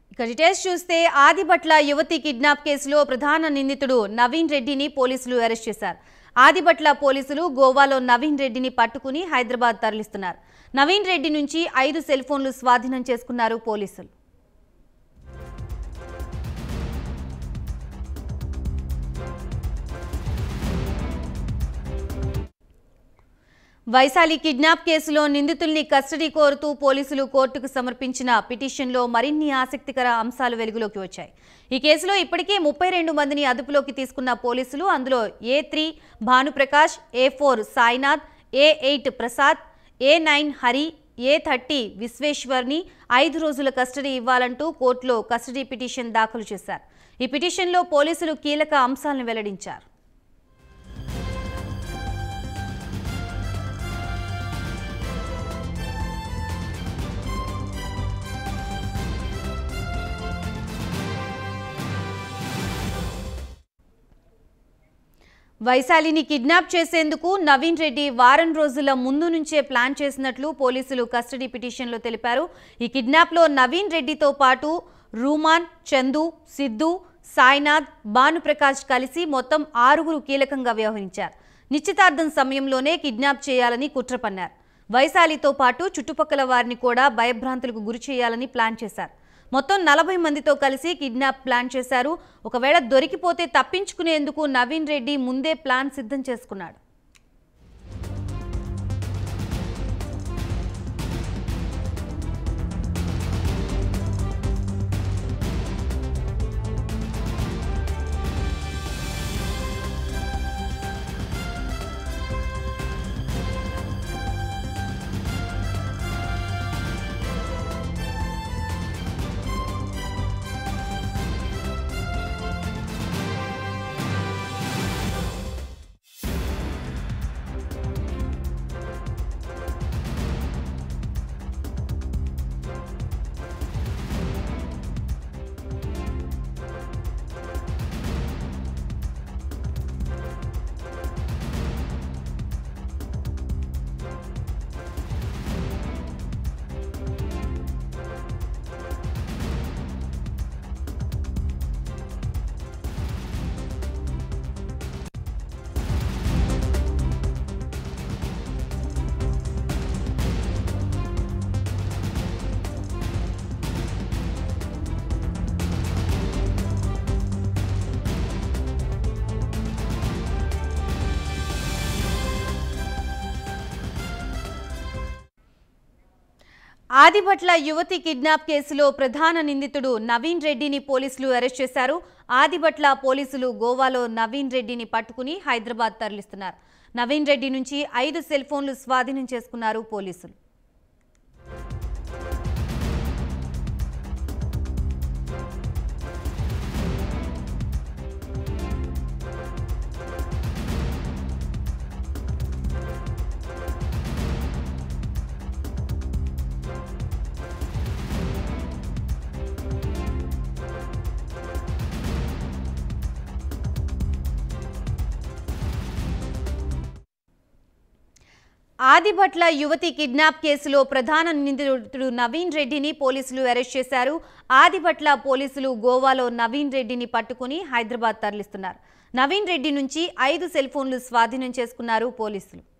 ఇక డీటెయిల్స్ చూస్తే ఆదిబట్ల యువతి కిడ్నాప్ కేసులో ప్రధాన నిందితుడు నవీన్ రెడ్డిని పోలీసులు అరెస్ట్ చేశారు ఆదిబట్ల పోలీసులు గోవాలో నవీన్ రెడ్డిని పట్టుకుని హైదరాబాద్ తరలిస్తున్నారు నవీన్ రెడ్డి నుంచి ఐదు సెల్ ఫోన్లు స్వాధీనం చేసుకున్నారు పోలీసులు వైశాలి కిడ్నాప్ కేసులో నిందితుల్ని కస్టడీ కోరుతూ పోలీసులు కోర్టుకు సమర్పించిన పిటిషన్లో మరిన్ని ఆసక్తికర అంశాలు వెలుగులోకి వచ్చాయి ఈ కేసులో ఇప్పటికే ముప్పై రెండు మందిని అదుపులోకి తీసుకున్న పోలీసులు అందులో A three Bhanuprakash A four Sainath A eight Prasad A nine Hari A thirty విశ్వేశ్వర్ని ఐదు రోజుల కస్టడీ ఇవ్వాలంటూ కోర్టులో కస్టడీ పిటిషన్ దాఖలు చేశారు ఈ పిటిషన్లో పోలీసులు కీలక అంశాలను వెల్లడించారు వైశాలిని కిడ్నాప్ చేసేందుకు నవీన్ రెడ్డి వారం రోజుల ముందు నుంచే ప్లాన్ చేసినట్లు పోలీసులు కస్టడీ పిటిషన్లో తెలిపారు ఈ కిడ్నాప్లో నవీన్ రెడ్డితో పాటు రూమాన్ చందు సిద్ధు సాయినాథ్ భానుప్రకాష్ కలిసి మొత్తం ఆరుగురు కీలకంగా వ్యవహరించారు నిశ్చితార్థం సమయంలోనే కిడ్నాప్ చేయాలని కుట్ర పన్నారు వైశాలితో పాటు చుట్టుపక్కల వారిని కూడా భయభ్రాంతులకు గురి చేయాలని ప్లాన్ చేశారు మొత్తం నలభై మందితో కలిసి కిడ్నాప్ ప్లాన్ చేశారు ఒకవేళ దొరికిపోతే తప్పించుకునేందుకు నవీన్ రెడ్డి ముందే ప్లాన్ సిద్ధం చేసుకున్నాడు ఆదిభట్ల యువతి కిడ్నాప్ కేసులో ప్రధాన నిందితుడు నవీన్ రెడ్డిని పోలీసులు అరెస్ట్ చేశారు ఆదిభట్ల పోలీసులు గోవాలో నవీన్ రెడ్డిని పట్టుకుని హైదరాబాద్ తరలిస్తున్నారు నవీన్ రెడ్డి నుంచి ఐదు సెల్ ఫోన్లు స్వాధీనం చేసుకున్నారు పోలీసులు ఆదిభట్ల యువతి కిడ్నాప్ కేసులో ప్రధాన నిందితుడు నవీన్ రెడ్డిని పోలీసులు అరెస్ట్ చేశారు ఆదిభట్ల పోలీసులు గోవాలో నవీన్ రెడ్డిని పట్టుకుని హైదరాబాద్ తరలిస్తున్నారు నవీన్ రెడ్డి నుంచి ఐదు సెల్ ఫోన్లు స్వాధీనం చేసుకున్నారు పోలీసులు